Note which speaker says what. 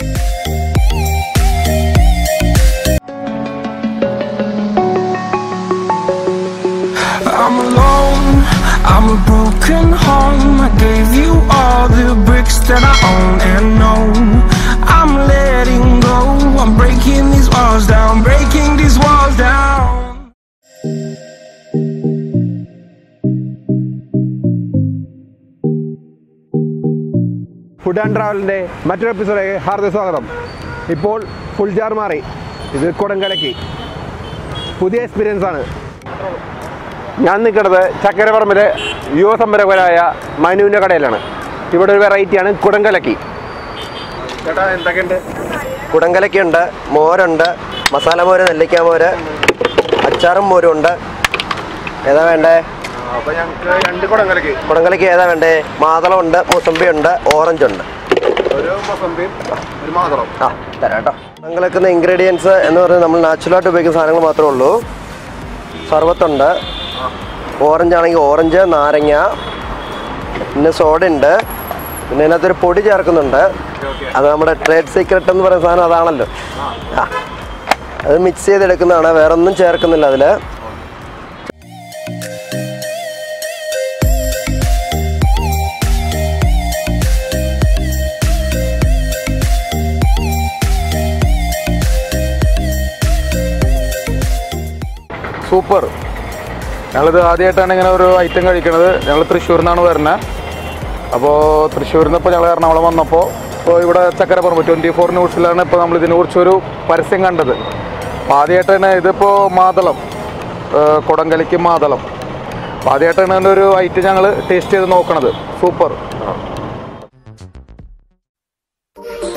Speaker 1: I'm alone, I'm a broken home. I gave you all the bricks that I own and know. I'm letting go, I'm breaking these walls down, breaking these walls down.
Speaker 2: Food and ട്രാവലിൻ്റെ മറ്റൊരു എപ്പിസോഡിലേക്ക് ഹാർദ സ്വാഗതം ഇപ്പോൾ full jar മാറി ഇത് കൊടുങ്കലക്കി പുതിയ experience ആണ് ഞാൻ നിൽക്കുന്നത് ചക്കരപ്പറമ്പിലെ യുവ സംരംഭകരായ മനുവിൻ്റെ കടയിലാണ് ഇവിടെ ഒരു വെറൈറ്റിയാണ് കുടങ്കലക്കി ചേട്ടാ എന്തൊക്കെയുണ്ട്
Speaker 3: കുടങ്കലക്കുണ്ട് മോരുണ്ട് മസാല മോര് നെല്ലിക്ക മോര് അച്ചാറും മോരും ഉണ്ട് ഏതാ വേണ്ടേ
Speaker 2: അപ്പോൾ ഞങ്ങൾക്ക് രണ്ട് കുടങ്കലക്കി
Speaker 3: കുടങ്കലക്ക് ഏതാ വേണ്ടേ മാതളമുണ്ട് മുസമ്പി ഉണ്ട് ഓറഞ്ച് ഉണ്ട്
Speaker 2: ഒരു മൊസമ്പിയും ഒരു മാതളം
Speaker 3: ആ തരാം കേട്ടോ കുടങ്കലക്കുന്ന ഇൻഗ്രീഡിയൻസ് എന്ന് പറയുന്നത് നമ്മൾ നാച്ചുറലായിട്ട് ഉപയോഗിക്കുന്ന സാധനങ്ങൾ മാത്രമേ ഉള്ളൂ സർബത്തുണ്ട് ഓറഞ്ച് ആണെങ്കിൽ ഓറഞ്ച് നാരങ്ങ പിന്നെ സോഡ ഉണ്ട് പിന്നെ ഇതിനകത്തൊരു പൊടി ചേർക്കുന്നുണ്ട് അത് നമ്മുടെ ട്രേഡ് സീക്രട്ട് എന്ന് പറയുന്ന സാധനം അതാണല്ലോ ആ അത് മിക്സ് ചെയ്തെടുക്കുന്നതാണ് വേറെ ഒന്നും ചേർക്കുന്നില്ല അതിൽ
Speaker 4: സൂപ്പർ ഞങ്ങളിത് ആദ്യമായിട്ടാണ് ഇങ്ങനെ ഒരു ഐറ്റം കഴിക്കണത് ഞങ്ങൾ തൃശ്ശൂരിൽ നിന്നാണ് വരുന്നത് അപ്പോൾ തൃശ്ശൂരിൽ നിന്ന് ഇപ്പോൾ ഞങ്ങൾ എറണാകുളം വന്നപ്പോൾ ഇപ്പോൾ ഇവിടെ ചക്കരപ്പുറം ട്വൻറ്റി ഫോർ ന്യൂസിലാണ് ഇപ്പോൾ നമ്മൾ ഇതിനെക്കുറിച്ചൊരു പരസ്യം കണ്ടത് അപ്പോൾ ആദ്യമായിട്ടാണ് ഇതിപ്പോൾ മാതളം ഏഹ് കൊടങ്കലിക്ക് മാതളം അപ്പോൾ ആദ്യമായിട്ടാണ് ഇതിൻ്റെ ഒരു ഐറ്റം ഞങ്ങൾ ടേസ്റ്റ് ചെയ്ത് നോക്കണത് സൂപ്പർ